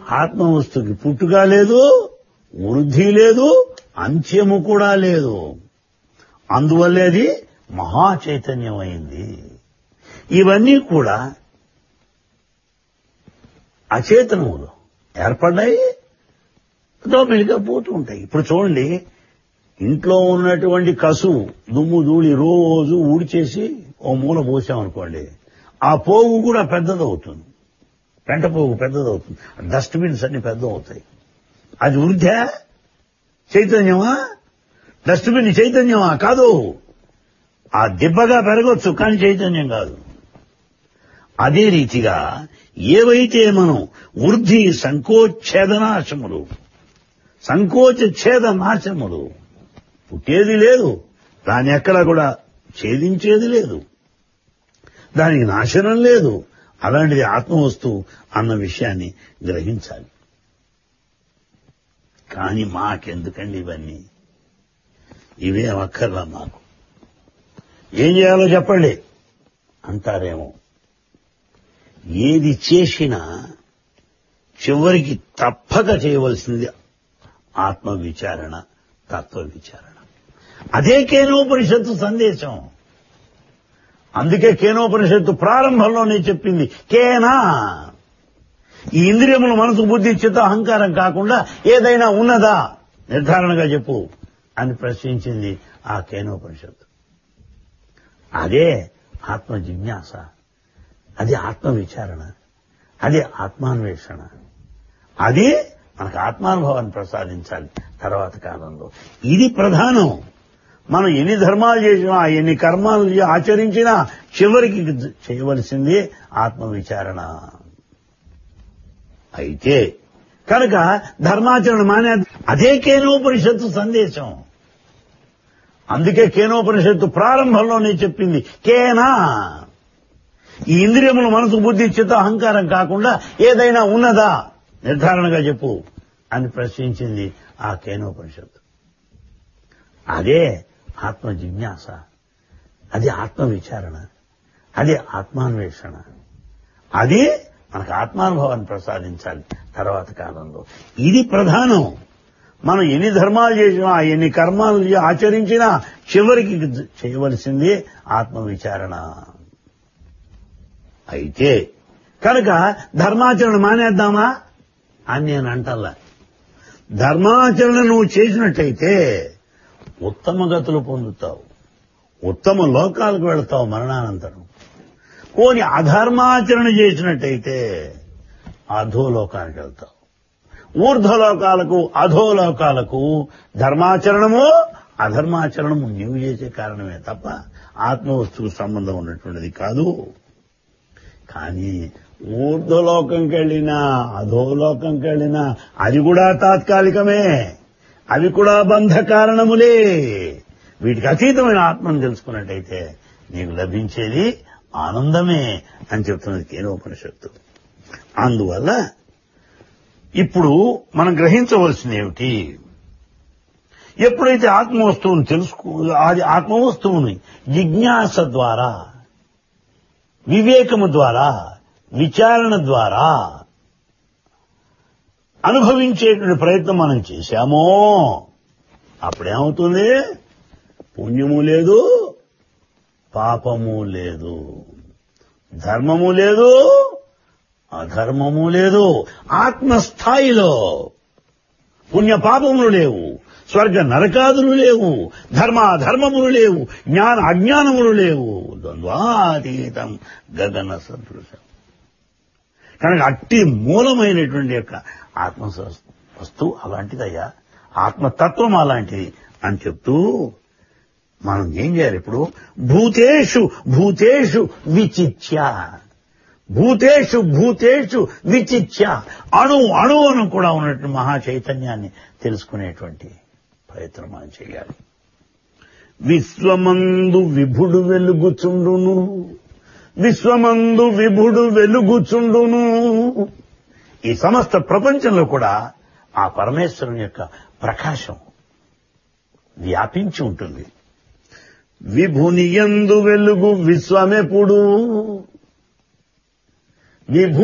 ఆత్మవస్తుకి పుట్టుక లేదు వృద్ధి లేదు అంత్యము కూడా లేదు అందువల్లే అది మహా చైతన్యం అయింది ఇవన్నీ కూడా అచేతనములు ఏర్పడ్డాయి దోపిడిగా పోతూ ఉంటాయి ఇప్పుడు చూడండి ఇంట్లో ఉన్నటువంటి కసువు దుమ్ము ధూళి రోజు ఊడిచేసి ఓ మూల పోసామనుకోండి ఆ పోగు కూడా పెద్దదవుతుంది పెంట పోగు పెద్దదవుతుంది డస్ట్బిన్స్ అన్ని పెద్ద అవుతాయి అది వృద్ధా చైతన్యమా డస్ట్బిన్ చైతన్యమా కాదు ఆ దిబ్బగా పెరగొచ్చు కానీ చైతన్యం కాదు అదే రీతిగా ఏవైతే మనం వృద్ధి సంకోచ్ఛేదనాశములు సంకోచ ఛేద నాశములు పుట్టేది లేదు దాని ఎక్కడ కూడా ఛేదించేది లేదు దానికి నాశనం లేదు అలాంటిది ఆత్మవస్తువు అన్న విషయాన్ని గ్రహించాలి కానీ మాకెందుకండి ఇవన్నీ ఇవే అక్కర్లా మాకు ఏం చేయాలో చెప్పండి అంటారేమో ఏది చేసినా చివరికి తప్పక చేయవలసింది ఆత్మ విచారణ తత్వ విచారణ అదే కేనోపనిషత్తు సందేశం అందుకే కేనోపనిషత్తు ప్రారంభంలోనే చెప్పింది కేనా ఈ ఇంద్రియములు మనసు బుద్ధి చిత్త అహంకారం కాకుండా ఏదైనా ఉన్నదా నిర్ధారణగా చెప్పు అని ప్రశ్నించింది ఆ కేనోపనిషత్తు అదే ఆత్మ జిజ్ఞాస అది ఆత్మ విచారణ అది ఆత్మాన్వేషణ అది మనకు ఆత్మానుభవాన్ని ప్రసాదించాలి తర్వాత కాలంలో ఇది ప్రధానం మనం ఎన్ని ధర్మాలు చేసినా ఎన్ని కర్మాలు ఆచరించినా చివరికి చేయవలసింది ఆత్మ విచారణ అయితే కనుక ధర్మాచరణ మానే అదే కేనోపనిషత్తు సందేశం అందుకే కేనోపనిషత్తు ప్రారంభంలోనే చెప్పింది కేనా ఈ ఇంద్రియములు మనసు బుద్ధి చిత్త అహంకారం కాకుండా ఏదైనా ఉన్నదా నిర్ధారణగా చెప్పు అని ప్రశ్నించింది ఆ కేనోపనిషత్తు అదే ఆత్మ జిజ్ఞాస అది ఆత్మ విచారణ అది ఆత్మాన్వేషణ అది మనకు ఆత్మానుభవాన్ని ప్రసాదించాలి తర్వాత కాలంలో ఇది ప్రధానం మనం ఎన్ని ధర్మాలు చేసినా ఎన్ని కర్మాలు ఆచరించినా చివరికి చేయవలసింది ఆత్మ విచారణ అయితే కనుక ధర్మాచరణ మానేద్దామా అని నేను అంటల్లా ధర్మాచరణ నువ్వు చేసినట్టయితే ఉత్తమ గతులు పొందుతావు ఉత్తమ లోకాలకు వెళతావు మరణానంతరం పోని అధర్మాచరణ చేసినట్టయితే అధోలోకానికి వెళ్తావు ఊర్ధ్వలోకాలకు అధోలోకాలకు ధర్మాచరణము అధర్మాచరణము నీవు చేసే కారణమే తప్ప ఆత్మవస్తువు సంబంధం ఉన్నటువంటిది కాదు కానీ ఊర్ధ్వలోకంకి వెళ్ళినా అధోలోకంకి వెళ్ళినా అది కూడా తాత్కాలికమే అవి కూడా బంధ కారణములే వీటికి అతీతమైన ఆత్మను తెలుసుకున్నట్టయితే నీకు లభించేది ఆనందమే అని చెప్తున్నది కేనోపనిషత్తు అందువల్ల ఇప్పుడు మనం గ్రహించవలసింది ఏమిటి ఎప్పుడైతే ఆత్మవస్తువుని తెలుసుకో అది ఆత్మవస్తువుని జిజ్ఞాస ద్వారా వివేకము ద్వారా విచారణ ద్వారా అనుభవించేటువంటి ప్రయత్నం మనం చేశామో అప్పుడేమవుతుంది పుణ్యము లేదు పాపము లేదు ధర్మము లేదు అధర్మము లేదు ఆత్మస్థాయిలో పుణ్య పాపములు లేవు స్వర్గ నరకాదులు లేవు ధర్మాధర్మములు లేవు జ్ఞాన అజ్ఞానములు లేవు ద్వంద్వాతీతం గగన సదృశం కనుక అట్టి మూలమైనటువంటి యొక్క ఆత్మ వస్తువు అలాంటిదయ్యా ఆత్మతత్వం అలాంటిది అని చెప్తూ మనం ఏం చేయాలి ఇప్పుడు భూతేషు భూతేషు విచిత్య భూతేషు భూతేషు విచిత్య అణు అణువును కూడా ఉన్నటువంటి మహా చైతన్యాన్ని తెలుసుకునేటువంటి ప్రయత్నం మనం చేయాలి విశ్వమందు విభుడు వెలుగుచుండును విశ్వమందు విభుడు వెలుగుచుండును ఈ సమస్త ప్రపంచంలో కూడా ఆ పరమేశ్వరుని యొక్క ప్రకాశం వ్యాపించి ఉంటుంది విభుని ఎందు వెలుగు విశ్వమెప్పుడు విభు